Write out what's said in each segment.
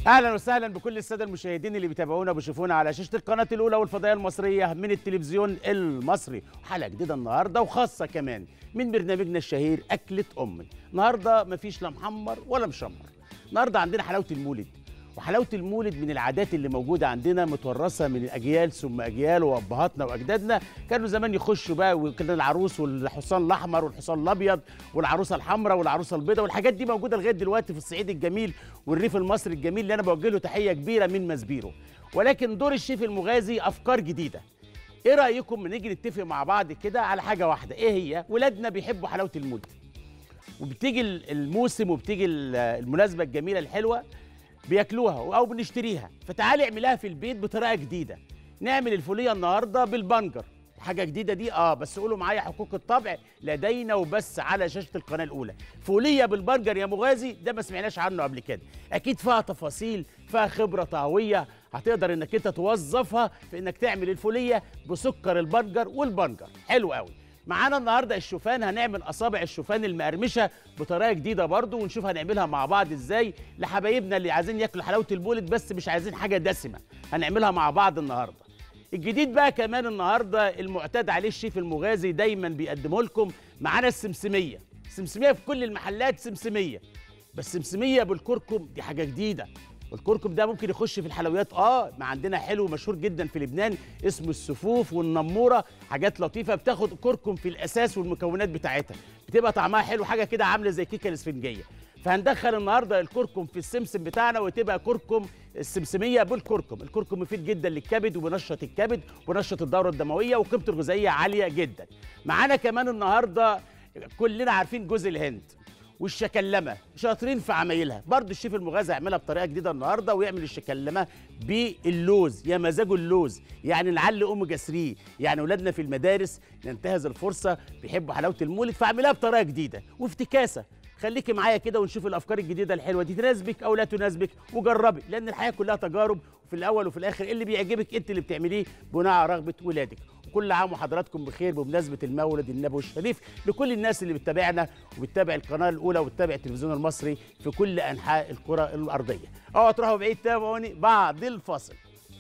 اهلا وسهلا بكل الساده المشاهدين اللي بيتابعونا وبيشوفونا على شاشه القناه الاولى والفضائيه المصريه من التلفزيون المصري حلقه جديده النهارده وخاصه كمان من برنامجنا الشهير اكله امي النهارده مفيش لا محمر ولا مشمر النهارده عندنا حلاوه المولد وحلاوه المولد من العادات اللي موجوده عندنا متورثه من الاجيال ثم اجيال وابهاتنا واجدادنا كانوا زمان يخشوا بقى وكان العروس والحصان الاحمر والحصان الابيض والعروسه الحمراء والعروسه البيضاء والحاجات دي موجوده لغايه دلوقتي في الصعيد الجميل والريف المصري الجميل اللي انا بوجه له تحيه كبيره من مسبيرو ولكن دور الشيف المغازي افكار جديده ايه رايكم نيجي نتفق مع بعض كده على حاجه واحده ايه هي ولادنا بيحبوا حلاوه المولد وبتيجي الموسم وبتيجي المناسبه الجميله الحلوه بياكلوها او بنشتريها فتعالي اعملها في البيت بطريقه جديده نعمل الفوليه النهارده بالبنجر حاجه جديده دي اه بس قولوا معايا حقوق الطبع لدينا وبس على شاشه القناه الاولى فوليه بالبنجر يا مغازي ده ما سمعناش عنه قبل كده اكيد فيها تفاصيل فيها خبره طهويه هتقدر انك انت توظفها في انك تعمل الفوليه بسكر البنجر والبنجر حلو قوي معانا النهارده الشوفان هنعمل اصابع الشوفان المقرمشه بطريقه جديده برضو ونشوف هنعملها مع بعض ازاي لحبايبنا اللي عايزين ياكلوا حلاوه البولد بس مش عايزين حاجه دسمه هنعملها مع بعض النهارده الجديد بقى كمان النهارده المعتاد عليه الشيف المغازي دايما بيقدمه لكم معانا السمسميه السمسميه في كل المحلات سمسميه بس سمسميه بالكركم دي حاجه جديده والكركم ده ممكن يخش في الحلويات اه ما عندنا حلو مشهور جدا في لبنان اسمه السفوف والنموره حاجات لطيفه بتاخد كركم في الاساس والمكونات بتاعتها بتبقى طعمها حلو حاجه كده عامله زي كيكه الاسفنجيه فهندخل النهارده الكركم في السمسم بتاعنا وتبقى كركم السمسميه بالكركم الكركم مفيد جدا للكبد وبنشط الكبد وبنشط الدوره الدمويه وقيمته الغذائيه عاليه جدا معانا كمان النهارده كلنا عارفين جوز الهند والشكلمه شاطرين في عمايلها برضه الشيف المغازي هيعملها بطريقه جديده النهارده ويعمل الشكلمه باللوز يا مزاجه اللوز يعني نعلي اوميجا 3 يعني اولادنا في المدارس ننتهز الفرصه بيحبوا حلاوه المولد فاعملها بطريقه جديده وافتكاسه خليكي معايا كده ونشوف الافكار الجديده الحلوه دي تناسبك او لا تناسبك وجربي لان الحياه كلها تجارب وفي الاول وفي الاخر اللي بيعجبك انت اللي بتعمليه بناء على رغبه ولادك وكل عام وحضراتكم بخير بمناسبه المولد النبوي الشريف لكل الناس اللي بتتابعنا وبتتابع القناه الاولى وبتتابع التلفزيون المصري في كل انحاء الكره الارضيه اوعوا تروحوا بعيد تابعوني بعد الفاصل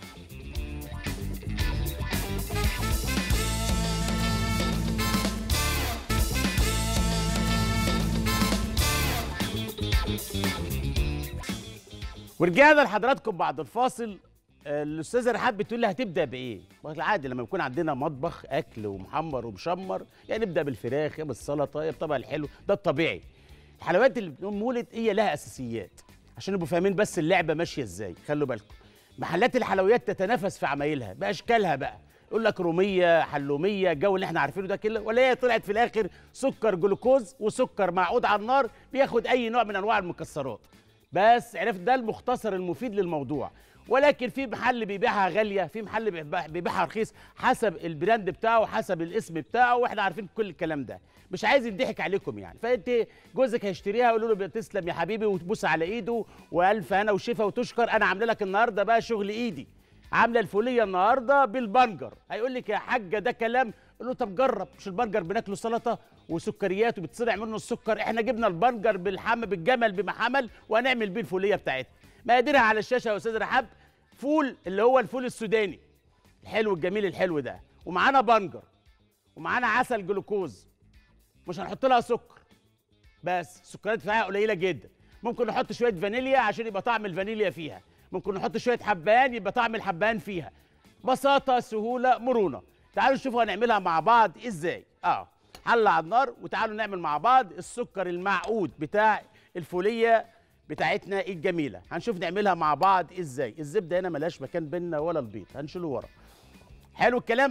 ورجعنا لحضراتكم بعد الفاصل الاستاذه رحاب بتقول لي هتبدا بايه؟ عادي لما يكون عندنا مطبخ اكل ومحمر ومشمر يعني نبدا بالفراخ يا بالسلطه يا بطبق الحلو ده الطبيعي. الحلويات اللي بتقوم مولد هي لها اساسيات عشان نبقوا فاهمين بس اللعبه ماشيه ازاي خلوا بالكم. محلات الحلويات تتنافس في عمايلها باشكالها بقى يقول لك روميه حلوميه الجو اللي احنا عارفينه ده كله ولا هي طلعت في الاخر سكر جلوكوز وسكر معقود على النار بياخد اي نوع من انواع المكسرات. بس عرفت ده المختصر المفيد للموضوع ولكن في محل بيبيعها غاليه في محل بيبيعها رخيص حسب البراند بتاعه حسب الاسم بتاعه واحنا عارفين كل الكلام ده مش عايز يضحك عليكم يعني فانت جوزك هيشتريها قولوا له تسلم يا حبيبي وتبوس على ايده والف هنا وشفا وتشكر انا عامله لك النهارده بقى شغل ايدي عامله الفوليه النهارده بالبنجر هيقول لك يا حاجه ده كلام قول له طب جرب مش البرجر بناكله سلطه وسكريات وبتصنع منه السكر احنا جبنا البرجر بالحم بالجمل بما حمل وهنعمل بيه الفوليه بتاعتنا مقاديرها على الشاشه يا استاذ رحاب فول اللي هو الفول السوداني الحلو الجميل الحلو ده ومعانا بنجر ومعانا عسل جلوكوز مش هنحط لها سكر بس السكريات فيها قليله جدا ممكن نحط شويه فانيليا عشان يبقى طعم الفانيليا فيها ممكن نحط شويه حبان يبقى طعم الحبان فيها بساطه سهوله مرونه تعالوا نشوفوا هنعملها مع بعض ازاي اه حله على النار وتعالوا نعمل مع بعض السكر المعقود بتاع الفوليه بتاعتنا الجميله هنشوف نعملها مع بعض ازاي الزبده هنا ملهاش مكان بينا ولا البيض هنشيله ورا حلو الكلام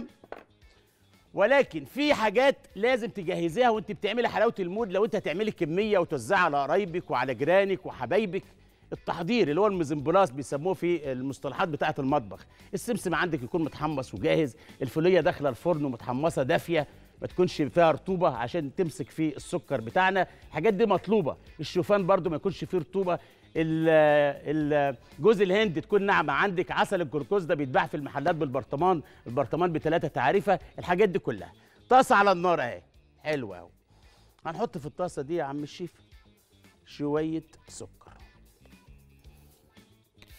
ولكن في حاجات لازم تجهزيها وانت بتعملي حلاوه المود لو انت هتعملي كميه وتوزعها على قرايبك وعلى جيرانك وحبايبك التحضير اللي هو الميزنبلاس بيسموه في المصطلحات بتاعه المطبخ السمسم عندك يكون متحمص وجاهز الفوليه داخله الفرن ومتحمصه دافيه ما تكونش فيها رطوبه عشان تمسك في السكر بتاعنا الحاجات دي مطلوبه الشوفان برده ما يكونش فيه رطوبه جوز الهند تكون ناعمه عندك عسل الجلوكوز ده بيتباع في المحلات بالبرطمان البرطمان بثلاثه تعريفه الحاجات دي كلها طاسه على النار اهي حلوه اهو هنحط في الطاسه دي يا عم الشيف شويه سكر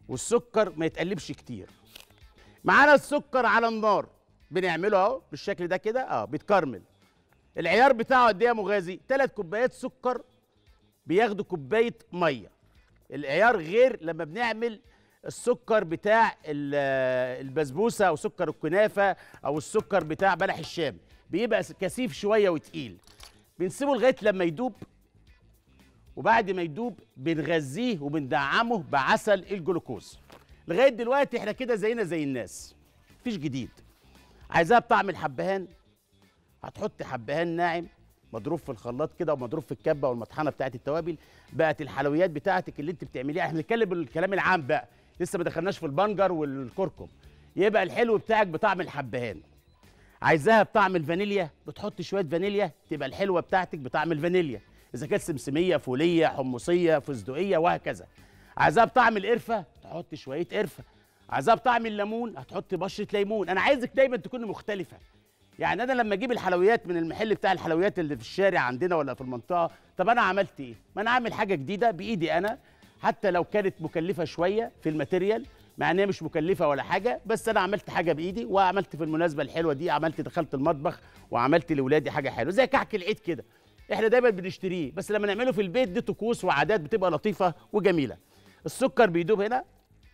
والسكر ما يتقلبش كتير معانا السكر على النار بنعمله اهو بالشكل ده كده اه بيتكرمل العيار بتاعه قد ايه يا مغازي ثلاث كوبايات سكر بياخدوا كوبايه ميه العيار غير لما بنعمل السكر بتاع ال- البسبوسه او سكر الكنافه او السكر بتاع بلح الشام بيبقى كثيف شويه وتقيل بنسيبه لغايه لما يدوب وبعد ما يدوب بنغذيه وبندعمه بعسل الجلوكوز لغايه دلوقتي احنا كده زينا زي الناس مفيش جديد عايزاها بطعم الحبهان هتحط حبهان ناعم مضروب في الخلاط كده ومضروب في الكبه والمطحنه بتاعت التوابل بقت الحلويات بتاعتك اللي انت بتعمليها احنا بنتكلم بالكلام العام بقى لسه ما دخلناش في البنجر والكركم يبقى الحلو بتاعك بطعم الحبهان عايزاها بطعم الفانيليا بتحط شويه فانيليا تبقى الحلوه بتاعتك بطعم الفانيليا اذا كانت سمسميه فوليه حمصيه فستقيه وهكذا عايزاها بطعم القرفه تحط شويه قرفه عايزاها بطعم الليمون هتحط بشره ليمون انا عايزك دايما تكون مختلفه يعني انا لما اجيب الحلويات من المحل بتاع الحلويات اللي في الشارع عندنا ولا في المنطقه طب انا عملت ايه ما انا عامل حاجه جديده بايدي انا حتى لو كانت مكلفه شويه في الماتيريال مع ان هي مش مكلفه ولا حاجه بس انا عملت حاجه بايدي وعملت في المناسبه الحلوه دي عملت دخلت المطبخ وعملت لاولادي حاجه حلوه زي كعك العيد كده احنا دايما بنشتريه بس لما نعمله في البيت دي طقوس وعادات بتبقى لطيفه وجميله السكر بيدوب هنا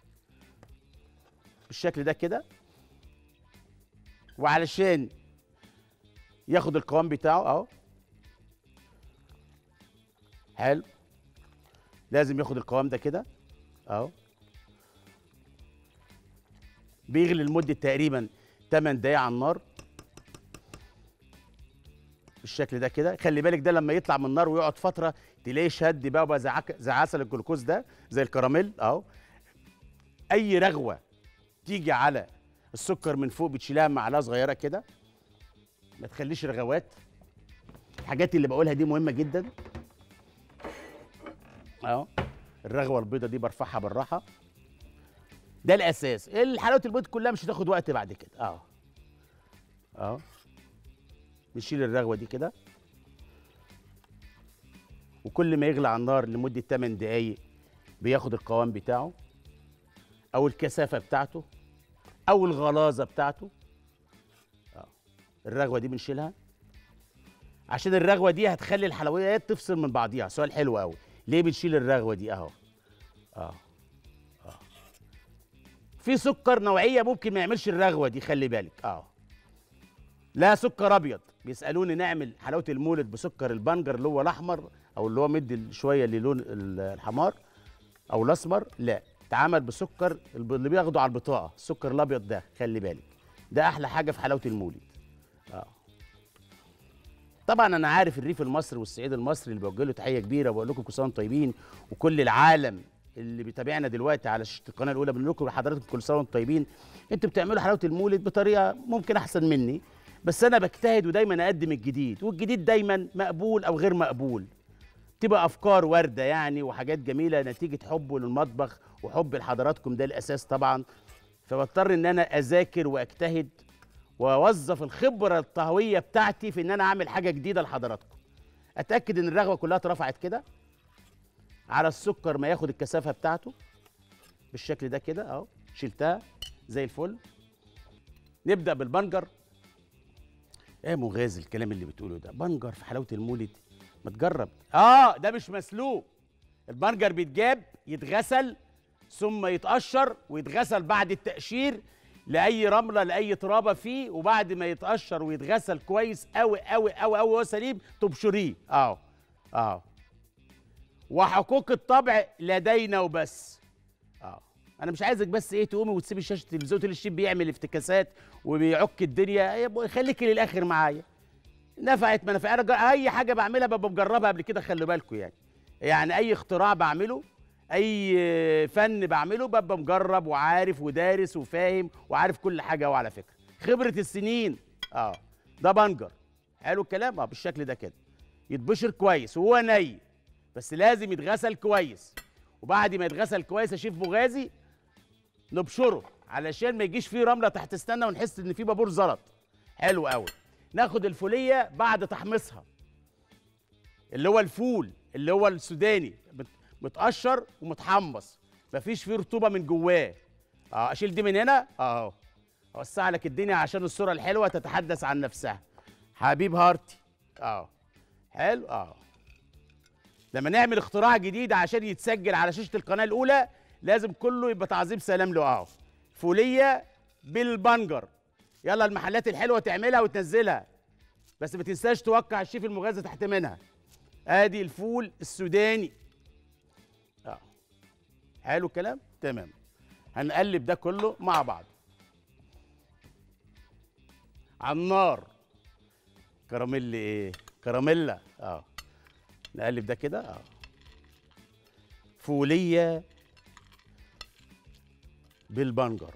بالشكل ده كده وعلشان ياخد القوام بتاعه اهو حلو لازم ياخد القوام ده كده اهو بيغلي لمده تقريبا 8 دقايق على النار بالشكل ده كده خلي بالك ده لما يطلع من النار ويقعد فتره تلاقيه شد بقى وبقى زي عك- زي عسل الجلوكوز ده زي الكراميل اهو اي رغوه تيجي على السكر من فوق بتشيلها معلقه صغيره كده ما تخليش رغوات الحاجات اللي بقولها دي مهمه جدا اهو الرغوه البيضه دي برفعها بالراحه ده الاساس الحلاوه البيض كلها مش هتاخد وقت بعد كده اه اه نشيل الرغوه دي كده وكل ما يغلى على النار لمده 8 دقايق بياخد القوام بتاعه او الكثافه بتاعته او الغلاظه بتاعته اه الرغوه دي بنشيلها عشان الرغوه دي هتخلي الحلويات تفصل من بعضيها سؤال حلو قوي ليه بنشيل الرغوه دي اهو اه اه في سكر نوعيه ممكن ما يعملش الرغوه دي خلي بالك اه لا سكر ابيض بيسالوني نعمل حلاوه المولد بسكر البنجر اللي هو الاحمر او اللي هو مدي شويه للون ال- الحمار او الاسمر لا اتعمل بسكر الب- اللي بياخده على البطاقه السكر الابيض ده خلي بالك ده احلى حاجه في حلاوه المولد اه طبعا انا عارف الريف المصري والصعيد المصري اللي بوجه له تحيه كبيره وبقول لكم كل سنه وانتم طيبين وكل العالم اللي بيتابعنا دلوقتي على شاشه القناه الاولى بنقول لكم لحضراتكم كل سنه وانتم طيبين انتوا بتعملوا حلاوه المولد بطريقه ممكن احسن مني بس انا بجتهد ودايما اقدم الجديد والجديد دايما مقبول او غير مقبول تبقى افكار وارده يعني وحاجات جميله نتيجه حبه للمطبخ وحب لحضراتكم ده الاساس طبعا فبضطر ان انا اذاكر واجتهد واوظف الخبره الطهويه بتاعتي في ان انا اعمل حاجه جديده لحضراتكم اتاكد ان الرغوه كلها اترفعت كده على السكر ما ياخد الكثافه بتاعته بالشكل ده كده اهو شلتها زي الفل نبدا بالبنجر ايه مغازي الكلام اللي بتقوله ده بنجر في حلاوه المولد ما تجرب اه ده مش مسلوق البرجر بيتجاب يتغسل ثم يتقشر ويتغسل بعد التقشير لاي رمله لاي ترابه فيه وبعد ما يتقشر ويتغسل كويس قوي قوي قوي قوي وهو سليم تبشريه اه اه وحقوق الطبع لدينا وبس اه انا مش عايزك بس ايه تقومي وتسيبي شاشه التلفزيون تقولي الشيف بيعمل افتكاسات وبيعك الدنيا يبقى خليكي للاخر معايا نفعت ما نفعت انا جر- اي حاجه بعملها ببقى مجربها قبل كده خلي بالكم يعني يعني اي اختراع بعمله اي فن بعمله ببقى مجرب وعارف ودارس وفاهم وعارف كل حاجه وعلى فكره خبره السنين اه ده بنجر حلو الكلام اه بالشكل ده كده يتبشر كويس وهو ني بس لازم يتغسل كويس وبعد ما يتغسل كويس يا شيف مغازي نبشره علشان ما يجيش فيه رمله تحت السنه ونحس ان فيه بابور زلط حلو قوي ناخد الفوليه بعد تحميصها اللي هو الفول اللي هو السوداني مت- متقشر ومتحمص مفيش فيه رطوبه من جواه اه اشيل دي من هنا اهو اوسع لك الدنيا عشان الصوره الحلوه تتحدث عن نفسها حبيب هارتي اه حلو اه لما نعمل اختراع جديد عشان يتسجل على شاشه القناه الاولى لازم كله يبقى تعظيم سلام له اه فوليه بالبنجر يلا المحلات الحلوه تعملها وتنزلها بس ما تنساش توقع الشيف المغازى تحت منها ادي الفول السوداني اه حلو الكلام تمام هنقلب ده كله مع بعض على النار كراميل ايه كراميلا اه نقلب ده كده اه فوليه بالبنجر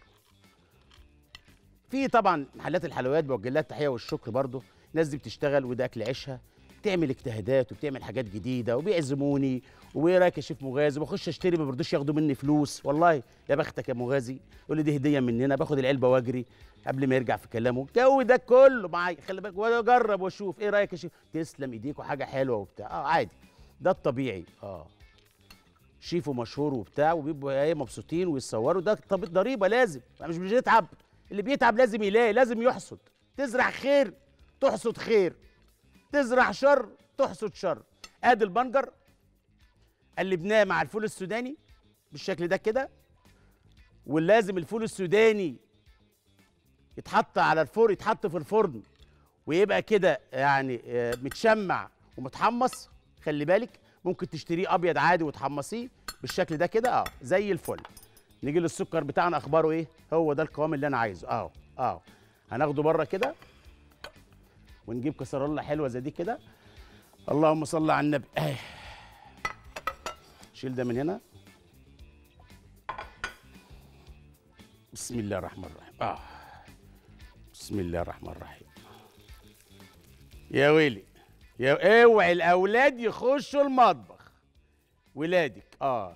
في طبعا محلات الحلويات بوجه لها التحيه والشكر برضو الناس دي بتشتغل وده اكل عيشها بتعمل اجتهادات وبتعمل حاجات جديده وبيعزموني وايه رايك يا شيف مغازي بخش اشتري ما بيرضوش ياخدوا مني فلوس والله يا بختك يا مغازي يقول لي دي هديه مننا باخد العلبه واجري قبل ما يرجع في كلامه الجو ده كله معايا خلي بالك واجرب واشوف ايه رايك يا شيف تسلم ايديك وحاجه حلوه وبتاع اه عادي ده الطبيعي اه شيفه مشهور وبتاع وبيبقوا ايه مبسوطين ويتصوروا ده طب ضريبه لازم مش مش بيتعب اللي بيتعب لازم يلاقي لازم يحصد تزرع خير تحصد خير تزرع شر تحصد شر ادي البنجر قلبناه مع الفول السوداني بالشكل ده كده ولازم الفول السوداني يتحط على الفرن يتحط في الفرن ويبقى كده يعني آه، متشمع ومتحمص خلي بالك ممكن تشتريه ابيض عادي وتحمصيه بالشكل ده كده اه زي الفل نيجي للسكر بتاعنا اخباره ايه هو ده القوام اللي انا عايزه اه اه هناخده بره كده ونجيب كسرولة حلوه زي دي كده اللهم صل على النبي آه. شيل ده من هنا بسم الله الرحمن الرحيم اه بسم الله الرحمن الرحيم يا ويلي يا اوعي الاولاد يخشوا المطبخ ولادك اه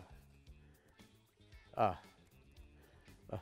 اه اه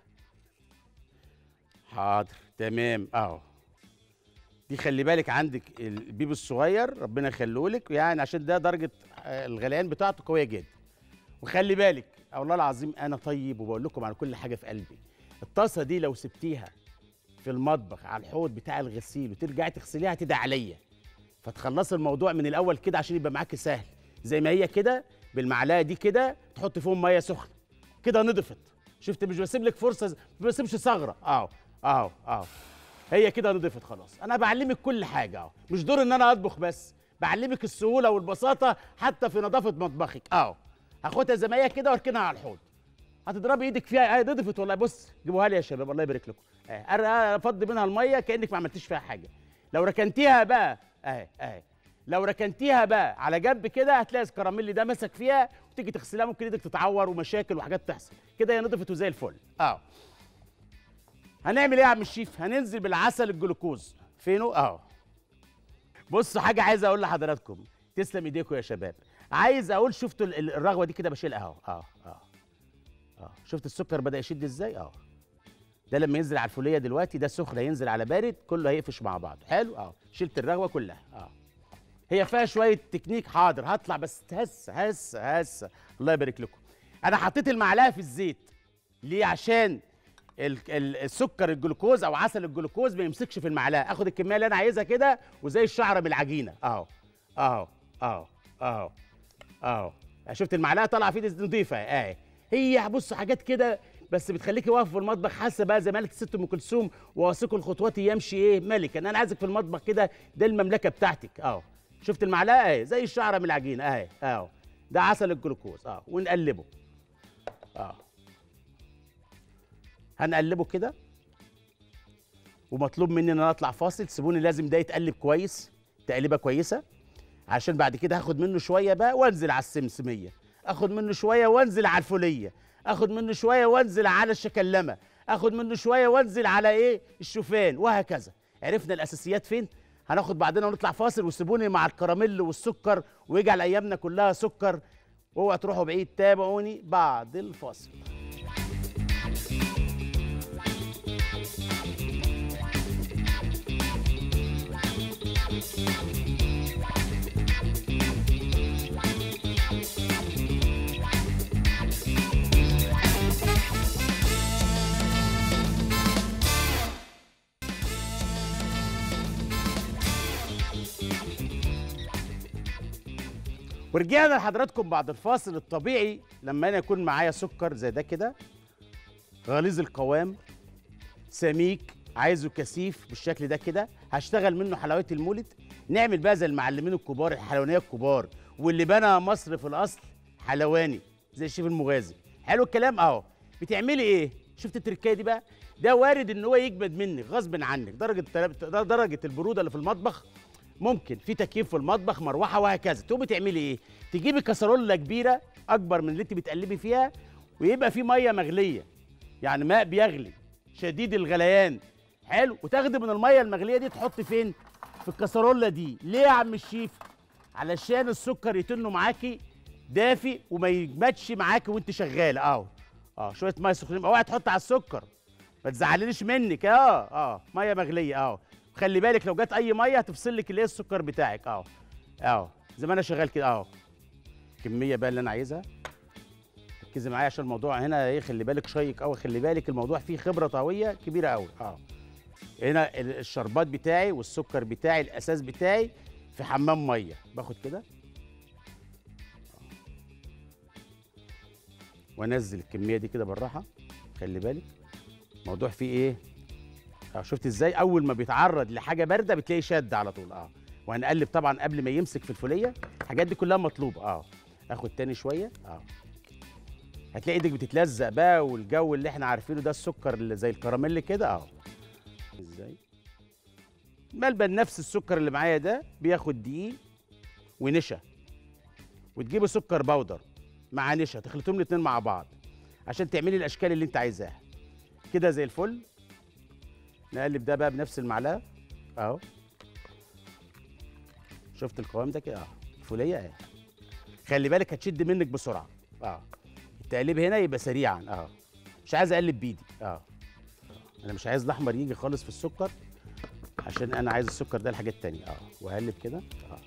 حاضر تمام اهو دي خلي بالك عندك البيبي الصغير ربنا يخليه لك يعني عشان ده درجه آه، الغليان بتاعته قويه جدا وخلي بالك آه والله العظيم انا طيب وبقول لكم على كل حاجه في قلبي الطاسه دي لو سبتيها في المطبخ على الحوض بتاع الغسيل وترجعي تغسليها هتدعي عليا فتخلصي الموضوع من الاول كده عشان يبقى معاكي سهل زي ما هي كده بالمعلقه دي كده تحطي فيهم ميه سخنه كده نضفت شفت مش بسيب لك فرصه ما بسيبش ثغره اهو اهو اهو هي كده نضفت خلاص انا بعلمك كل حاجه اهو مش دور ان انا اطبخ بس بعلمك السهوله والبساطه حتى في نظافه مطبخك اهو هاخدها زي ما هي كده واركنها على الحوض هتضربي ايدك فيها اهي نضفت والله بص جيبوها لي يا شباب الله يبارك لكم اهي افضي منها الميه كانك ما عملتيش فيها حاجه لو ركنتيها بقى اهي اهي لو ركنتيها بقى على جنب كده هتلاقي الكراميل ده مسك فيها وتيجي تغسلها ممكن ايدك تتعور ومشاكل وحاجات تحصل كده هي نضفت وزي الفل اه هنعمل ايه يا عم الشيف هننزل بالعسل الجلوكوز فينه اه بصوا حاجه عايز اقول لحضراتكم تسلم ايديكم يا شباب عايز اقول شفتوا ال- ال- الرغوه دي كده بشيلها اهو اه اه اه شفت السكر بدا يشد ازاي اه ده لما ينزل على الفوليه دلوقتي ده سخن هينزل على بارد كله هيقفش مع بعض حلو اه شلت الرغوه كلها اه هي فيها شويه تكنيك حاضر هطلع بس هس هس هس الله يبارك لكم انا حطيت المعلقه في الزيت ليه عشان ال- ال- السكر الجلوكوز او عسل الجلوكوز ما يمسكش في المعلقه اخد الكميه اللي انا عايزها كده وزي الشعره من العجينه اهو اهو اهو اهو اهو شفت المعلقه طالعه في ايدي نضيفه اهي هي بص حاجات كده بس بتخليكي واقفه في المطبخ حاسه بقى زي ملكه ست ام كلثوم واثق الخطوات يمشي ايه ملكا انا عايزك في المطبخ كده ده المملكه بتاعتك اهو شفت المعلقه اهي زي الشعره من العجينه اهي اهو ده عسل الجلوكوز اه ونقلبه اه هنقلبه كده ومطلوب مني ان انا اطلع فاصل سيبوني لازم ده يتقلب كويس تقليبه كويسه عشان بعد كده هاخد منه شويه بقى وانزل على السمسميه اخد منه شويه وانزل على الفوليه اخد منه شويه وانزل على الشكلمه اخد منه شويه وانزل على ايه الشوفان وهكذا عرفنا الاساسيات فين هناخد بعدين ونطلع فاصل وسيبوني مع الكراميل والسكر ويجعل ايامنا كلها سكر اوعوا تروحوا بعيد تابعوني بعد الفاصل ورجعنا لحضراتكم بعد الفاصل الطبيعي لما انا يكون معايا سكر زي ده كده غليظ القوام سميك عايزه كثيف بالشكل ده كده هشتغل منه حلويات المولد نعمل بقى زي المعلمين الكبار الحلوانيه الكبار واللي بنى مصر في الاصل حلواني زي الشيف المغازي حلو الكلام اهو بتعملي ايه شفت التركايه دي بقى ده وارد ان هو يجمد منك غصب عنك درجه درجه البروده اللي في المطبخ ممكن في تكييف في المطبخ مروحه وهكذا تقومي تعملي ايه تجيبي كسرولة كبيره اكبر من اللي انت بتقلبي فيها ويبقى في ميه مغليه يعني ماء بيغلي شديد الغليان حلو وتاخدي من الميه المغليه دي تحطي فين في الكسرولة دي ليه يا عم الشيف علشان السكر يتنه معاكي دافي وما يجمدش معاكي وانت شغاله اهو اه شويه ميه سخنين اوعي تحط على السكر ما تزعلنيش منك اه اه ميه مغليه اه خلي بالك لو جت اي ميه هتفصل لك الايه السكر بتاعك اه اه زي ما انا شغال كده اه الكميه بقى اللي انا عايزها ركزي معايا عشان الموضوع هنا ايه خلي بالك شيق قوي خلي بالك الموضوع فيه خبره طهويه كبيره قوي اه هنا ال- الشربات بتاعي والسكر بتاعي الاساس بتاعي في حمام ميه باخد كده وانزل الكميه دي كده بالراحه خلي بالك الموضوع فيه ايه اه شفت ازاي اول ما بيتعرض لحاجه بارده بتلاقي شد على طول اه وهنقلب طبعا قبل ما يمسك في الفوليه الحاجات دي كلها مطلوبه اه اخد تاني شويه اه هتلاقي ايدك بتتلزق بقى والجو اللي احنا عارفينه ده السكر اللي زي الكراميل كده اه ازاي ملبن نفس السكر اللي معايا ده بياخد دقيق ونشا وتجيبي سكر بودر مع نشا تخلطهم الاتنين مع بعض عشان تعملي الاشكال اللي انت عايزاها كده زي الفل نقلب ده بقى بنفس المعلقه اهو شفت القوام ده كده اه الفوليه اهي خلي بالك هتشد منك بسرعه اه التقليب هنا يبقى سريعا اه مش عايز اقلب بايدي اه انا مش عايز الاحمر يجي خالص في السكر عشان انا عايز السكر ده لحاجات تانية اه وهقلب كده اه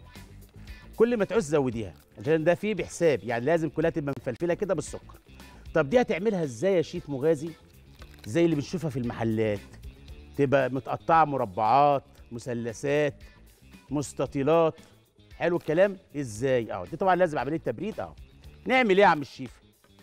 كل ما تعوز زوديها عشان ده فيه بحساب يعني لازم كلها تبقى مفلفله كده بالسكر طب دي هتعملها ازاي يا شيف مغازي زي اللي بنشوفها في المحلات تبقى متقطعه مربعات مثلثات مستطيلات حلو الكلام ازاي اه دي طبعا لازم عمليه تبريد اه نعمل ايه يا عم الشيف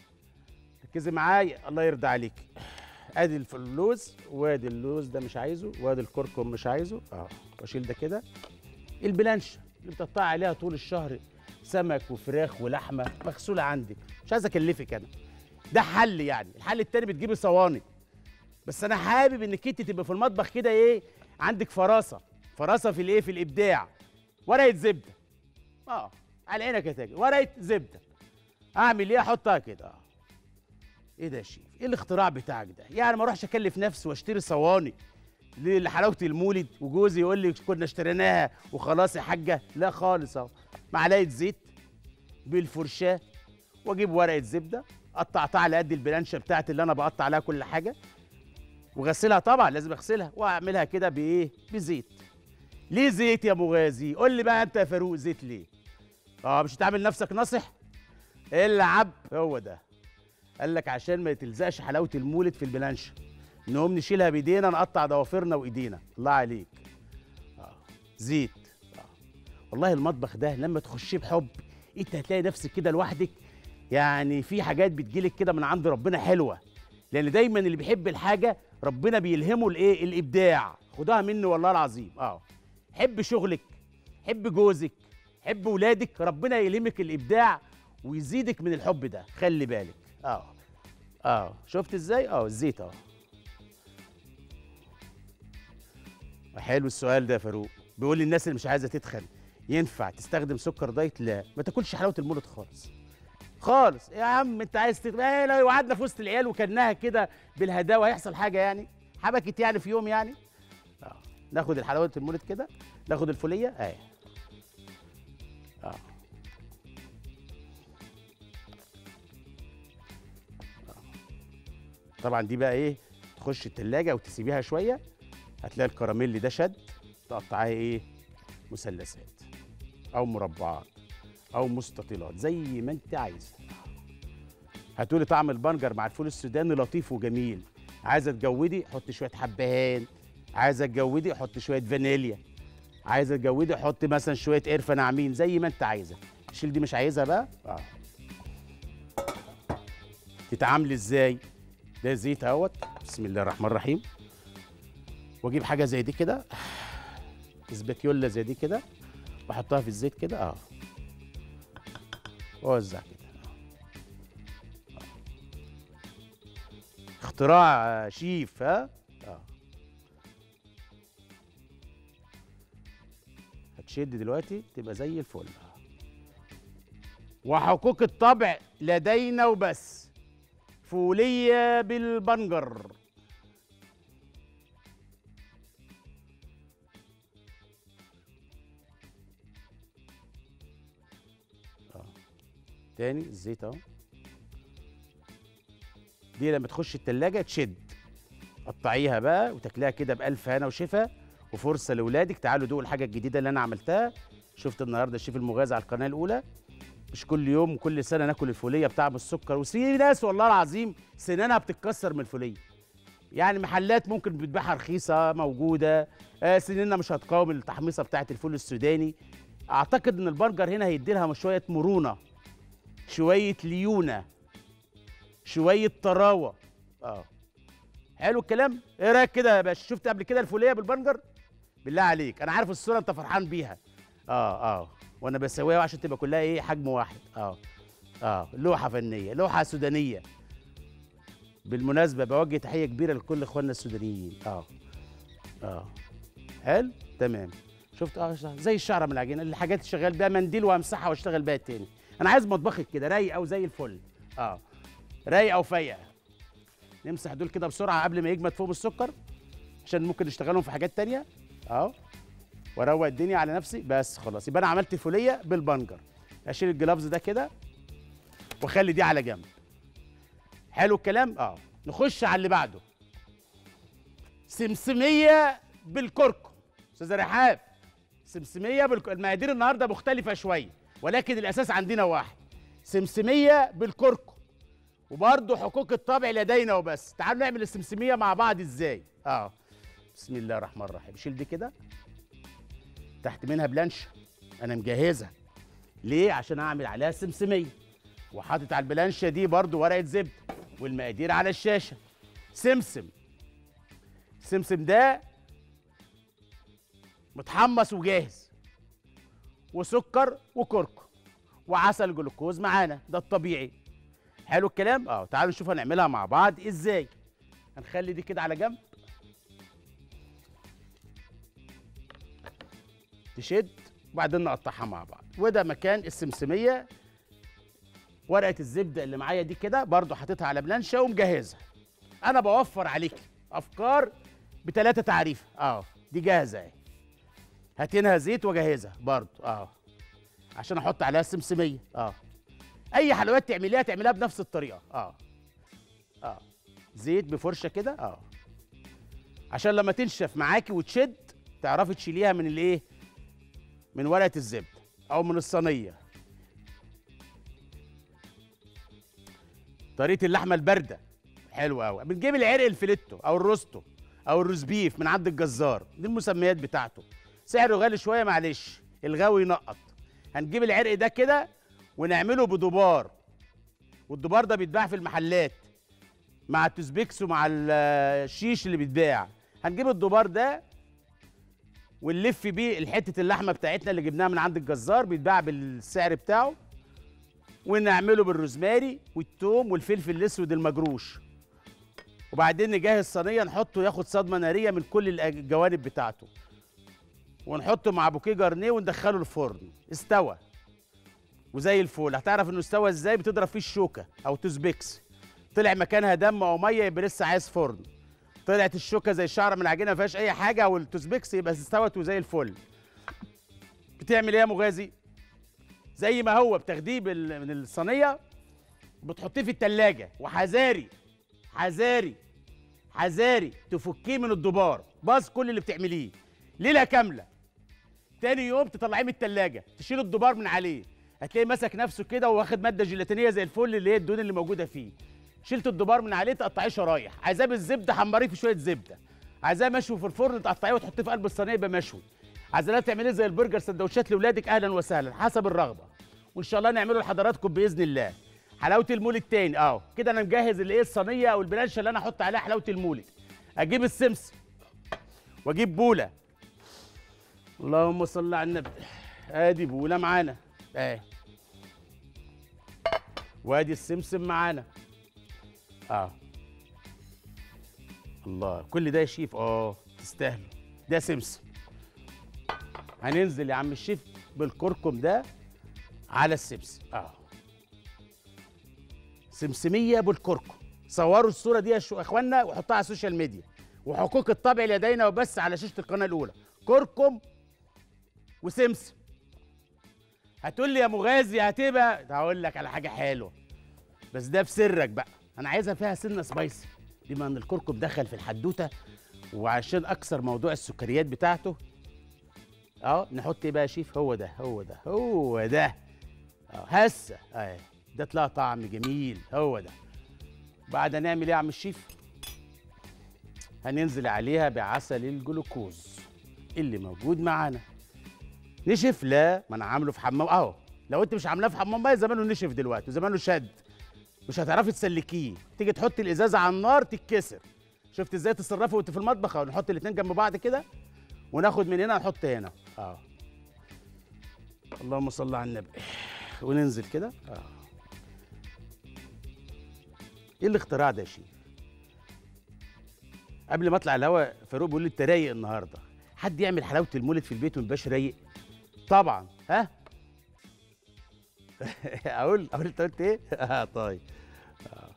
ركزي معايا الله يرضى عليك ادي الف- اللوز وادي اللوز ده مش عايزه وادي الكركم مش عايزه اه واشيل ده كده البلانشه اللي بتقطع عليها طول الشهر سمك وفراخ ولحمه مغسوله عندك مش عايز اكلفك انا ده حل يعني الحل التاني بتجيبي صواني بس انا حابب انك انت تبقى في المطبخ كده ايه عندك فراسه فراسه في الايه في الابداع ورقه زبده اه على عينك يا تاجر ورقه زبده اعمل ايه احطها كده اه ايه ده يا شيف ايه الاختراع بتاعك ده يعني ما اروحش اكلف نفسي واشتري صواني لحلاوه المولد وجوزي يقول لي كنا اشتريناها وخلاص يا حاجه لا خالص اهو معلقه زيت بالفرشاه واجيب ورقه زبده قطعتها على قد البلانشه بتاعتي اللي انا بقطع عليها كل حاجه وغسلها طبعا لازم اغسلها واعملها كده بايه بزيت ليه زيت يا مغازي قول لي بقى انت يا فاروق زيت ليه اه مش تعمل نفسك ناصح العب هو ده قال لك عشان ما تلزقش حلاوه المولد في البلانشه نقوم نشيلها بايدينا نقطع ضوافرنا وايدينا الله عليك آه. زيت آه. والله المطبخ ده لما تخشيه بحب انت هتلاقي نفسك كده لوحدك يعني في حاجات بتجيلك كده من عند ربنا حلوه لان دايما اللي بيحب الحاجه ربنا بيلهمه الايه الابداع خدوها مني والله العظيم اه حب شغلك حب جوزك حب ولادك ربنا يلهمك الابداع ويزيدك من الحب ده خلي بالك اه اه شفت ازاي اه الزيت اه حلو السؤال ده يا فاروق بيقول لي الناس اللي مش عايزه تتخن ينفع تستخدم سكر دايت لا ما تاكلش حلاوه المولد خالص خالص يا عم انت عايز تت... ايه لو قعدنا في وسط العيال وكلناها كده بالهداوه هيحصل حاجه يعني حبكت يعني في يوم يعني اه ناخد الحلاوه المولد كده ناخد الفوليه اهي اه طبعا دي بقى ايه تخش التلاجة وتسيبيها شوية هتلاقي الكراميل ده شد تقطعيه ايه مثلثات او مربعات او مستطيلات زي ما انت عايزه هتقولي طعم البنجر مع الفول السوداني لطيف وجميل عايزه تجودي حطي شويه حبهان عايزه تجودي حطي شويه فانيليا عايزه تجودي حطي مثلا شويه قرفه ناعمين زي ما انت عايزه شيل دي مش عايزها بقى اه تتعامل ازاي ده زيت اهوت بسم الله الرحمن الرحيم واجيب حاجه زي دي كده اسباكيولا زي دي كده واحطها في الزيت كده اه واوزع كده آه. اختراع آه، شيف ها اه هتشد دلوقتي تبقى زي الفل آه. وحقوق الطبع لدينا وبس فولية بالبنجر آه. تاني الزيت اهو دي لما تخش التلاجة تشد قطعيها بقى وتاكليها كده بألف هنا وشفا وفرصة لأولادك تعالوا دوقوا الحاجة الجديدة اللي أنا عملتها شفت النهاردة الشيف المغازي على القناة الأولى مش كل يوم وكل سنه ناكل الفوليه بطعم السكر وفي ناس والله العظيم سنانها بتتكسر من الفوليه يعني محلات ممكن بتبيعها رخيصه موجوده آه سنيننا مش هتقاوم التحميصه بتاعه الفول السوداني اعتقد ان البرجر هنا هيدي لها شويه مرونه شويه ليونه شويه طراوه اه حلو الكلام ايه رايك كده يا باشا شفت قبل كده الفوليه بالبرجر بالله عليك انا عارف الصوره انت فرحان بيها اه اه وانا بسويها عشان تبقى كلها ايه حجم واحد اه اه لوحه فنيه لوحه سودانيه بالمناسبه بوجه تحيه كبيره لكل اخواننا السودانيين اه اه حلو تمام شفت اه زي الشعره من العجينه الحاجات اللي شغال بيها منديل وامسحها واشتغل بيها تاني انا عايز مطبخك كده رايق او زي الفل اه رايق او فايق نمسح دول كده بسرعه قبل ما يجمد فوق السكر عشان ممكن نشتغلهم في حاجات تانية اهو واروق الدنيا على نفسي بس خلاص يبقى انا عملت الفوليه بالبنجر اشيل الجلافز ده كده واخلي دي على جنب حلو الكلام اه نخش على اللي بعده سمسميه بالكركم استاذ رحاب سمسميه بالك... المقادير النهارده مختلفه شويه ولكن الاساس عندنا واحد سمسميه بالكركم وبرضه حقوق الطبع لدينا وبس تعالوا نعمل السمسميه مع بعض ازاي اه بسم الله الرحمن الرحيم شيل دي كده تحت منها بلانش انا مجهزها ليه عشان اعمل عليها سمسميه وحاطط على البلانشه دي برضو ورقه زبده والمقادير على الشاشه سمسم السمسم ده متحمص وجاهز وسكر وكركم وعسل جلوكوز معانا ده الطبيعي حلو الكلام اه تعالوا نشوف هنعملها مع بعض ازاي هنخلي دي كده على جنب تشد وبعدين نقطعها مع بعض وده مكان السمسميه ورقه الزبده اللي معايا دي كده برضو حاططها على بلانشه ومجهزها انا بوفر عليك افكار بثلاثه تعريفه اه دي جاهزه اهي هاتينها زيت واجهزها برضو اه عشان احط عليها السمسميه اه اي حلويات تعمليها تعمليها بنفس الطريقه اه اه زيت بفرشه كده اه عشان لما تنشف معاكي وتشد تعرفي تشيليها من الايه من ورقه الزبده او من الصينيه طريقه اللحمه البارده حلوه قوي بنجيب العرق الفليتو او الروستو او الروز بيف من عند الجزار دي المسميات بتاعته سعره غالي شويه معلش الغاوي ينقط هنجيب العرق ده كده ونعمله بدبار والدبار ده بيتباع في المحلات مع التوزبيكس ومع ال- الشيش اللي بيتباع هنجيب الدبار ده ونلف بيه حته اللحمه بتاعتنا اللي جبناها من عند الجزار بيتباع بالسعر بتاعه ونعمله بالروزماري والثوم والفلفل الاسود المجروش وبعدين نجهز صينيه نحطه ياخد صدمه ناريه من كل الأج- الجوانب بتاعته ونحطه مع بوكيه جارنيه وندخله الفرن استوى وزي الفول هتعرف انه استوى ازاي بتضرب فيه الشوكه او توزبيكس طلع مكانها دم او ميه يبقى لسه عايز فرن طلعت الشوكه زي الشعره من العجينه ما فيهاش اي حاجه او التوزبيكس يبقى استوت وزي الفل بتعمل ايه يا مغازي زي ما هو بتاخديه بال- من الصينيه بتحطيه في التلاجة وحذاري حذاري حذاري تفكيه من الدبار باظ كل اللي بتعمليه ليله كامله تاني يوم تطلعيه من التلاجة تشيل الدبار من عليه هتلاقيه مسك نفسه كده واخد ماده جيلاتينيه زي الفل اللي هي الدهون اللي موجوده فيه شلت الدبار من عليه تقطعيه شرايح عايزاه بالزبده حمريه في شويه زبده عايزاه مشوي في الفرن تقطعيه وتحطيه في قلب الصينيه يبقى مشوي عايزاه تعمليه زي البرجر سندوتشات لاولادك اهلا وسهلا حسب الرغبه وان شاء الله نعمله لحضراتكم باذن الله حلاوه المولد تاني اه كده انا مجهز الايه الصينيه او البلانشه اللي انا احط عليها حلاوه المولد اجيب السمسم واجيب بوله اللهم صل على النبي ادي بوله معانا اهي وادي السمسم معانا اه الله كل ده يا شيف اه تستاهلوا ده سمسم هننزل يا عم الشيف بالكركم ده على السمسم اه سمسميه بالكركم صوروا الصوره دي يا شو- اخوانا وحطوها على السوشيال ميديا وحقوق الطبع لدينا وبس على شاشه القناه الاولى كركم وسمسم هتقول لي يا مغازي هتبقى هقول لك على حاجه حلوه بس ده بسرك بقى انا عايزها فيها سنه سبايسي بما ان الكركم دخل في الحدوته وعشان اكسر موضوع السكريات بتاعته اه نحط ايه بقى يا شيف هو ده هو ده هو ده اه هسه اهي ده طلع طعم جميل هو ده بعد نعمل ايه يا عم الشيف هننزل عليها بعسل الجلوكوز اللي موجود معانا نشف لا ما انا عامله في حمام اهو لو انت مش عاملاه في حمام ميه زمانه نشف دلوقتي وزمانه شد مش هتعرفي تسلكيه تيجي تحطي الازازه على النار تتكسر شفت ازاي تتصرفي وانت في المطبخ اهو نحط الاتنين جنب بعض كده وناخد من هنا نحط هنا اه اللهم صل على النبي وننزل كده اه ايه الاختراع ده يا شيف قبل ما اطلع الهوا فاروق بيقول لي انت رايق النهارده حد يعمل حلاوه المولد في البيت وميبقاش رايق طبعا ها اقول اقول انت قلت ايه اه طيب آه.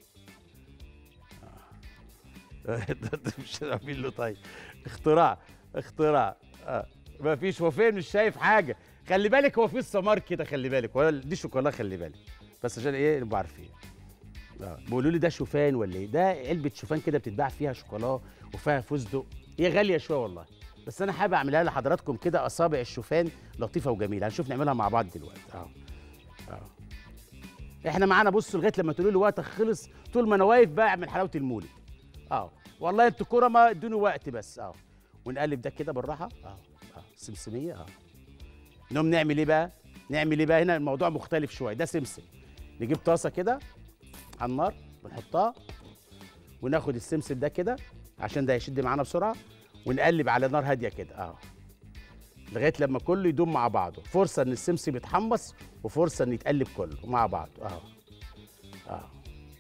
آه. ده مش عارفين له طيب اختراع اختراع اه ما فيش هو فين مش شايف حاجه خلي بالك هو في السمار كده خلي بالك ولا دي شوكولا خلي بالك بس عشان ايه نبقى عارفين اه بيقولوا لي ده شوفان ولا ايه ده علبه شوفان كده بتتباع فيها شوكولا وفيها فستق هي غاليه شويه والله بس انا حابب اعملها لحضراتكم كده اصابع الشوفان لطيفه وجميله هنشوف نعملها مع بعض دلوقتي اه اه احنا معانا بصوا لغايه لما تقولوا لي وقتك خلص طول ما انا واقف بقى اعمل حلاوه المولد اه والله انتوا كوره ما ادوني وقت بس اه ونقلب ده كده بالراحه اه اه سمسميه اه نقوم نعمل ايه بقى نعمل ايه بقى هنا الموضوع مختلف شويه ده سمسم نجيب طاسه كده على النار ونحطها وناخد السمسم ده كده عشان ده يشد معانا بسرعه ونقلب على نار هاديه كده اه لغايه لما كله يدوم مع بعضه فرصه ان السمسم يتحمص وفرصه ان يتقلب كله مع بعض اه اه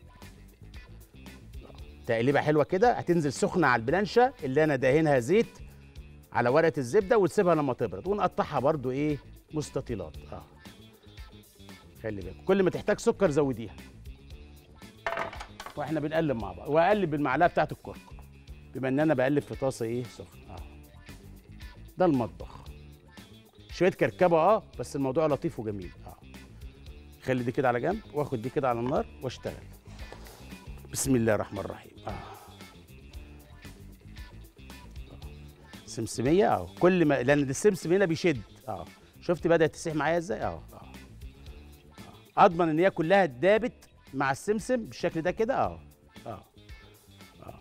تقليبه حلوه كده هتنزل سخنه على البلانشه اللي انا دهنها زيت على ورقه الزبده وتسيبها لما تبرد ونقطعها برضو ايه مستطيلات اه خلي بالك كل ما تحتاج سكر زوديها واحنا بنقلب مع بعض واقلب بالمعلقه بتاعت الكركم بما ان انا بقلب في طاسه ايه سخنه اه ده المطبخ شويه كركبه اه بس الموضوع لطيف وجميل اه خلي دي كده على جنب واخد دي كده على النار واشتغل بسم الله الرحمن الرحيم اه سمسميه اه كل ما لان ده السمسم هنا بيشد اه شفت بدات تسيح معايا ازاي اه اه آه. اضمن ان هي كلها اتدابت مع السمسم بالشكل ده كده اه اه اه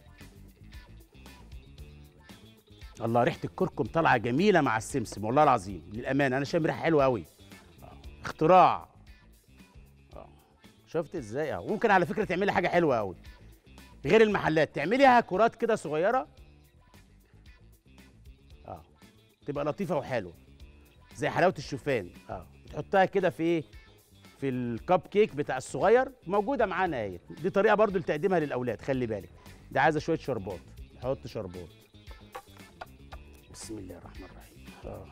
الله ريحه الكركم طالعه جميله مع السمسم والله العظيم للامانه انا شامم ريحه حلوه قوي آه. اختراع آه. شفت ازاي اه ممكن على فكره تعملي حاجه حلوه قوي غير المحلات تعمليها كرات كده صغيره اه تبقى لطيفه وحلوه زي حلاوه الشوفان اه تحطها كده في ايه في الكب كيك بتاع الصغير موجوده معانا اهي دي طريقه برضو لتقديمها للاولاد خلي بالك ده عايزه شويه شربات نحط شربات بسم الله الرحمن الرحيم اه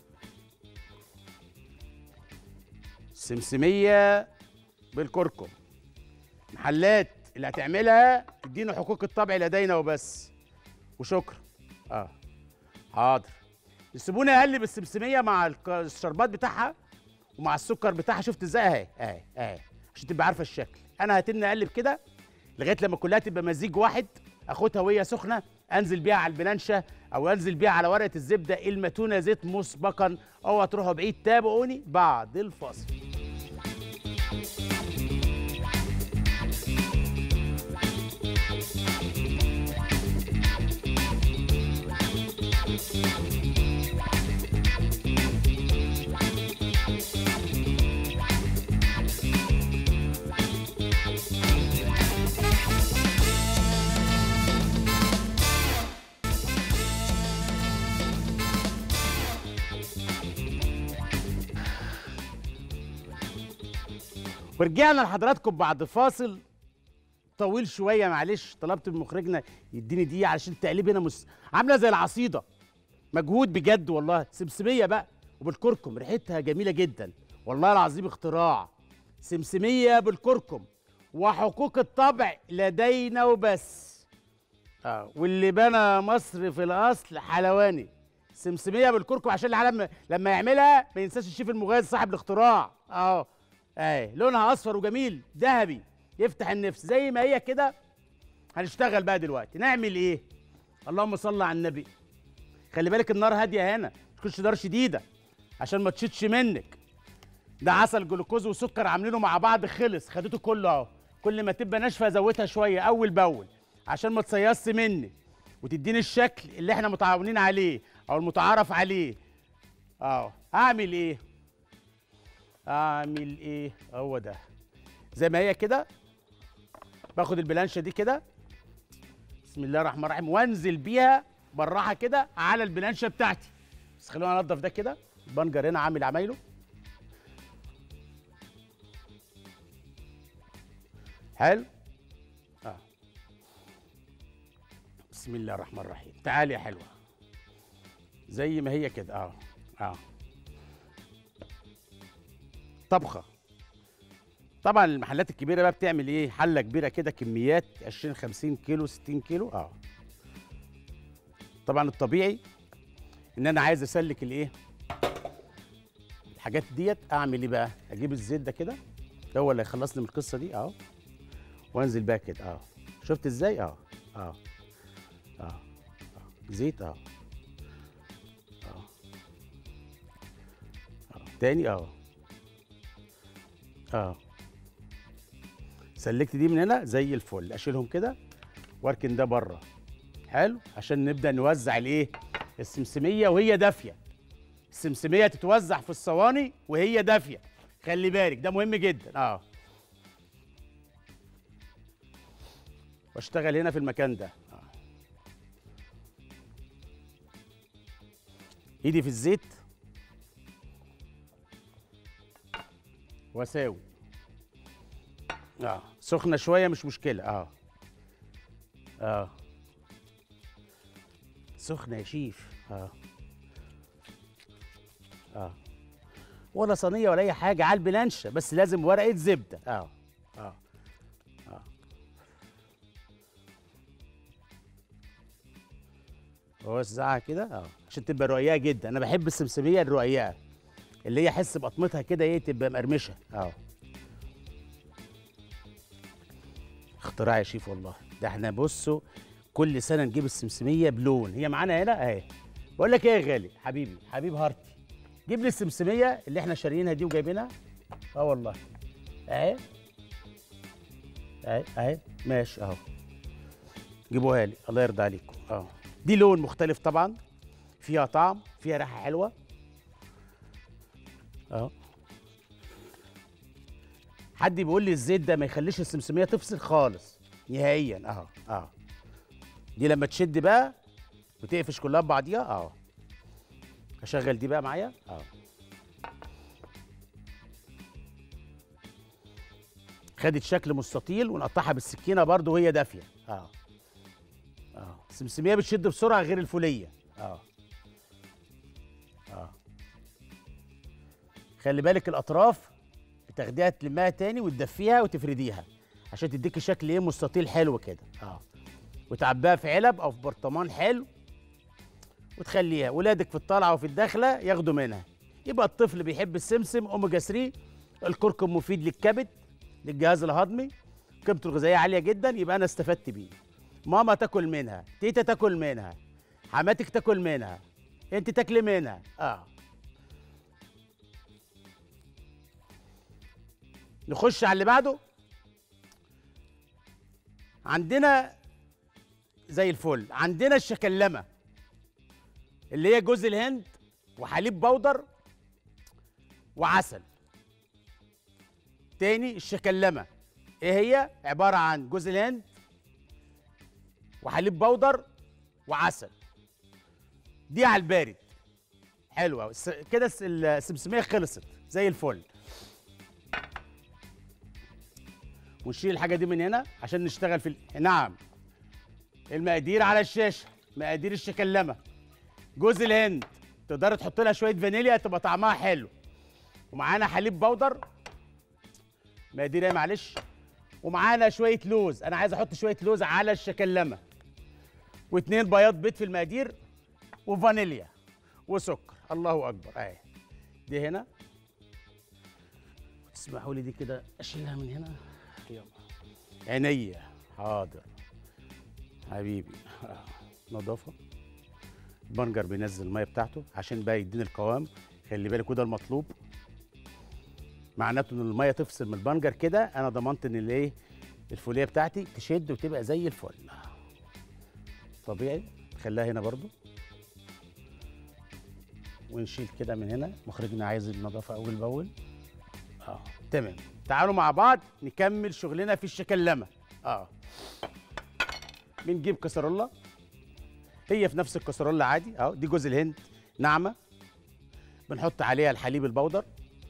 سمسميه بالكركم محلات اللي هتعملها ادينا حقوق الطبع لدينا وبس وشكرا اه حاضر يسيبوني اقلب السمسميه مع الك- الشربات بتاعها ومع السكر بتاعها شفت ازاي اهي اهي اهي عشان تبقى عارفه الشكل انا هتني اقلب كده لغايه لما كلها تبقى مزيج واحد اخدها وهي سخنه انزل بيها على البلانشه او انزل بيها على ورقه الزبده المتونه زيت مسبقا اوعى تروحوا بعيد تابعوني بعد الفاصل ورجعنا لحضراتكم بعد فاصل طويل شويه معلش طلبت من مخرجنا يديني دقيقه علشان التقليب هنا مس... عامله زي العصيده مجهود بجد والله سمسميه بقى وبالكركم ريحتها جميله جدا والله العظيم اختراع سمسميه بالكركم وحقوق الطبع لدينا وبس اه واللي بنى مصر في الاصل حلواني سمسميه بالكركم عشان العالم لما يعملها ما ينساش الشيف المغاز صاحب الاختراع اه اهي لونها اصفر وجميل ذهبي يفتح النفس زي ما هي كده هنشتغل بقى دلوقتي نعمل ايه اللهم صل على النبي خلي بالك النار هاديه هنا ما تكونش نار شديده عشان ما تشيتش منك ده عسل جلوكوز وسكر عاملينه مع بعض خلص خدته كله اهو كل ما تبقى ناشفه زودها شويه اول باول عشان ما تصيصش مني وتديني الشكل اللي احنا متعاونين عليه او المتعارف عليه اه اعمل ايه اعمل ايه هو ده زي ما هي كده باخد البلانشه دي كده بسم الله الرحمن الرحيم وانزل بيها بالراحه كده على البلانشه بتاعتي بس خلونا انضف ده كده البنجر هنا عامل عمايله حلو اه بسم الله الرحمن الرحيم تعالي يا حلوه زي ما هي كده اه اه طبخه طبعا المحلات الكبيره بقى بتعمل ايه حله كبيره كده كميات 20 50 كيلو 60 كيلو اه طبعا الطبيعي ان انا عايز اسلك الايه الحاجات ديت اعمل ايه بقى اجيب الزيت ده كده ده هو اللي هيخلصني من القصه دي اهو وانزل بقى كده اه شفت ازاي اه اه اه, آه. زيت اه اه اه تاني اه اه سلكت دي من هنا زي الفل اشيلهم كده واركن ده بره حلو عشان نبدا نوزع الايه السمسميه وهي دافيه السمسميه تتوزع في الصواني وهي دافيه خلي بالك ده مهم جدا اه واشتغل هنا في المكان ده آه. ايدي في الزيت واساوي اه سخنه شويه مش مشكله اه اه سخنه يا شيف اه اه ولا صينيه ولا اي حاجه على البلانشه بس لازم ورقه زبده اه اه اه وزعها كده اه عشان تبقى رقيقه جدا انا بحب السمسميه الرقيقه اللي هي احس بقطمتها كده ايه تبقى مقرمشه اه اختراع يا شيف والله ده احنا بصوا كل سنه نجيب السمسميه بلون هي معانا هنا اهي بقول لك ايه يا غالي حبيبي حبيب هارتي جيب لي السمسميه اللي احنا شاريينها دي وجايبينها اه والله اهي اهي اهي ماشي اهو جيبوها لي الله يرضى عليكم اه دي لون مختلف طبعا فيها طعم فيها ريحه حلوه اه حد بيقول لي الزيت ده ما يخليش السمسميه تفصل خالص نهائيا اهو اه دي لما تشد بقى وتقفش كلها ببعضيها اه اشغل دي بقى معايا اه خدت شكل مستطيل ونقطعها بالسكينه برضو وهي دافيه اه اه السمسميه بتشد بسرعه غير الفوليه اه اه خلي بالك الاطراف بتاخديها تلمها تاني وتدفيها وتفرديها عشان تديكي شكل ايه مستطيل حلو كده اه وتعبيها في علب او في برطمان حلو وتخليها ولادك في الطالعه وفي الداخله ياخدوا منها يبقى الطفل بيحب السمسم اوميجا 3 الكركم مفيد للكبد للجهاز الهضمي قيمته الغذائيه عاليه جدا يبقى انا استفدت بيه ماما تاكل منها تيتا تاكل منها حماتك تاكل منها انت تاكلي منها اه نخش على اللي بعده عندنا زي الفل عندنا الشكلمه اللي هي جوز الهند وحليب بودر وعسل تاني الشكلمه ايه هي عباره عن جوز الهند وحليب بودر وعسل دي على البارد حلوه كده السمسميه خلصت زي الفل ونشيل الحاجه دي من هنا عشان نشتغل في ال... نعم المقادير على الشاشه مقادير الشكلمه جوز الهند تقدر تحط لها شويه فانيليا تبقى طعمها حلو ومعانا حليب بودر مقادير ايه معلش ومعانا شويه لوز انا عايز احط شويه لوز على الشكلمه واتنين بياض بيض في المقادير وفانيليا وسكر الله اكبر اهي دي هنا تسمحوا لي دي كده اشيلها من هنا يلا عينيا حاضر حبيبي آه. نظافه البنجر بينزل الميه بتاعته عشان بقى يديني القوام خلي بالك وده المطلوب معناته ان الميه تفصل من البنجر كده انا ضمنت ان الايه الفوليه بتاعتي تشد وتبقى زي الفل طبيعي خليها هنا برضو ونشيل كده من هنا مخرجنا عايز النظافه اول باول اه تمام تعالوا مع بعض نكمل شغلنا في الشكلمه اه بنجيب كسرولة هي في نفس الكسرولة عادي اهو دي جوز الهند ناعمه بنحط عليها الحليب البودر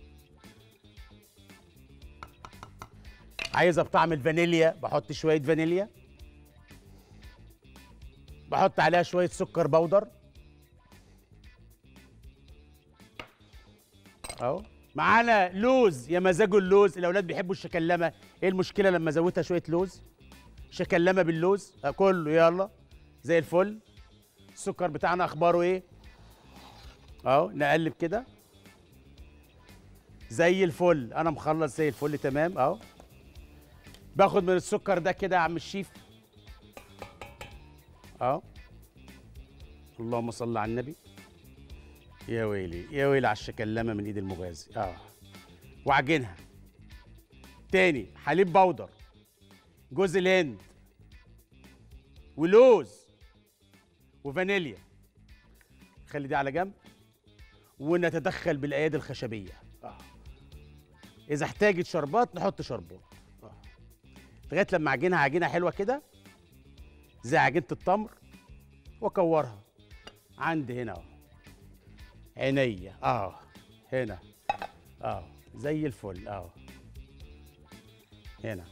عايزه بطعم الفانيليا بحط شويه فانيليا بحط عليها شويه سكر بودر اهو معانا لوز يا مزاجه اللوز الاولاد بيحبوا الشكلمه ايه المشكله لما ازودها شويه لوز شكلمه باللوز آه، كله يلا زي الفل السكر بتاعنا اخباره ايه اهو نقلب كده زي الفل انا مخلص زي الفل تمام اهو باخد من السكر ده كده يا عم الشيف اهو اللهم صل على النبي يا ويلي يا ويلي على الشكلمه من ايد المغازي اه وعجنها تاني حليب بودر جوز الهند ولوز وفانيليا خلي دي على جنب ونتدخل بالايادي الخشبيه آه. اذا احتاجت شربات نحط شربات آه. لغايه لما اعجنها عجينه حلوه كده زي عجينه التمر واكورها عندي هنا اهو عينيا اه هنا اه زي الفل اه هنا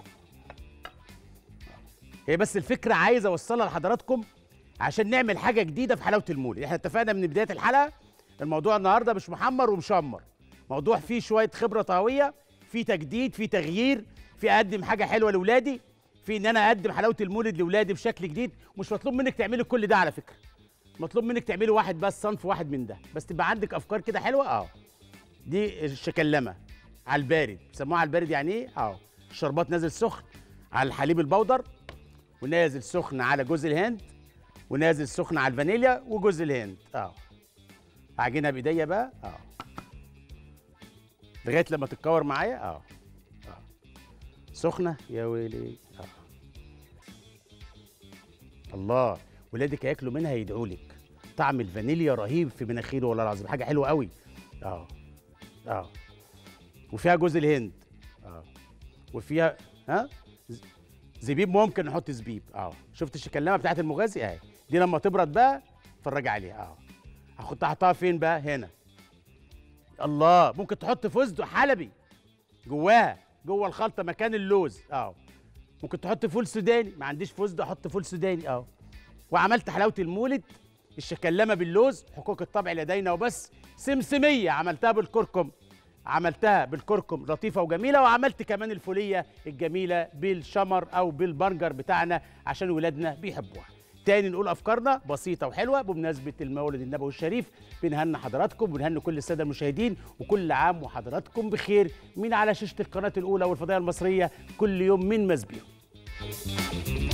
هي بس الفكره عايز اوصلها لحضراتكم عشان نعمل حاجه جديده في حلاوه المولد احنا اتفقنا من بدايه الحلقه الموضوع النهارده مش محمر ومشمر موضوع فيه شويه خبره طهويه في تجديد في تغيير في اقدم حاجه حلوه لاولادي في ان انا اقدم حلاوه المولد لاولادي بشكل جديد مش مطلوب منك تعملي كل ده على فكره مطلوب منك تعملي واحد بس صنف واحد من ده بس تبقى عندك افكار كده حلوه اه دي الشكلمه على البارد بيسموها على البارد يعني ايه اه الشربات نازل سخن على الحليب البودر ونازل سخن على جوز الهند ونازل سخن على الفانيليا وجوز الهند اه اعجنها بايديا بقى اه لغايه لما تتكور معايا اه اه سخنه يا ويلي اه الله ولادك هياكلوا منها يدعوا لك طعم الفانيليا رهيب في مناخيره والله العظيم حاجه حلوه قوي اه اه وفيها جوز الهند اه وفيها ها ز- زبيب ممكن نحط زبيب اه شفت الشكلمه بتاعت المغازي اهي دي لما تبرد بقى اتفرج عليها اه هاخد احطها فين بقى هنا الله ممكن تحط فستق حلبي جواها جوه الخلطه مكان اللوز اه ممكن تحط فول سوداني ما عنديش فستق احط فول سوداني اه وعملت حلاوه المولد الشكلمه باللوز حقوق الطبع لدينا وبس سمسميه عملتها بالكركم عملتها بالكركم لطيفه وجميله وعملت كمان الفوليه الجميله بالشمر او بالبرجر بتاعنا عشان ولادنا بيحبوها تاني نقول افكارنا بسيطه وحلوه بمناسبه المولد النبوي الشريف بنهني حضراتكم وبنهني كل الساده المشاهدين وكل عام وحضراتكم بخير من على شاشه القناه الاولى والفضائيه المصريه كل يوم من مسبيهم